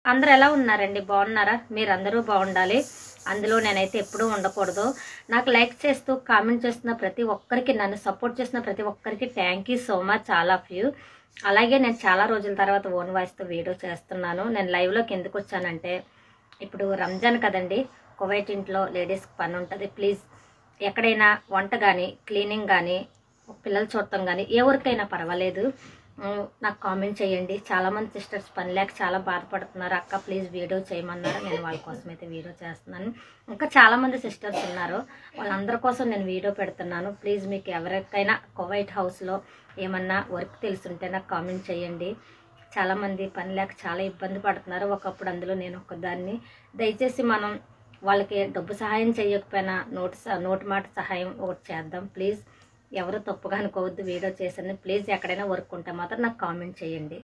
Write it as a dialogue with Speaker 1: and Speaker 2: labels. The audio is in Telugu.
Speaker 1: అందరూ ఎలా ఉన్నారండి బాగున్నారా మీరందరూ బాగుండాలి అందులో నేనైతే ఎప్పుడూ ఉండకూడదు నాకు లైక్ చేస్తూ కామెంట్ చేస్తున్న ప్రతి ఒక్కరికి నన్ను సపోర్ట్ చేసిన ప్రతి ఒక్కరికి thank you so much all of you అలాగే నేను చాలా రోజుల తర్వాత ఓన్ వాయిస్తో వీడియో చేస్తున్నాను నేను లైవ్లోకి ఎందుకు వచ్చానంటే ఇప్పుడు రంజాన్ కదండి కువైట్ ఇంట్లో లేడీస్కి పని ఉంటుంది ప్లీజ్ ఎక్కడైనా వంట కానీ క్లీనింగ్ కానీ పిల్లలు చూడటం కానీ ఎవరికైనా పర్వాలేదు ఉమ్, నాకు కామెంట్ చేయండి చాలామంది సిస్టర్స్ పని లేక చాలా బాధపడుతున్నారు అక్క ప్లీజ్ వీడియో చేయమన్నారు నేను వాళ్ళ కోసం అయితే వీడియో చేస్తున్నాను ఇంకా చాలామంది సిస్టర్స్ ఉన్నారు వాళ్ళందరి కోసం నేను వీడియో పెడుతున్నాను ప్లీజ్ మీకు ఎవరికైనా కువైట్ హౌస్లో ఏమన్నా వర్క్ తెలుసుంటే నాకు కామెంట్ చేయండి చాలామంది పని లేక చాలా ఇబ్బంది పడుతున్నారు ఒకప్పుడు అందులో నేను ఒకదాన్ని దయచేసి మనం వాళ్ళకి డబ్బు సహాయం చేయకపోయినా నోటి స- నోటి మాట సహాయం ఒకటి చేద్దాం ప్లీజ్ ఎవరు తప్పుగా అనుకోవద్దు వీడియో చేసాను ప్లీజ్ ఎక్కడైనా వర్క్ ఉంటే మాత్రం నాకు కామెంట్ చేయండి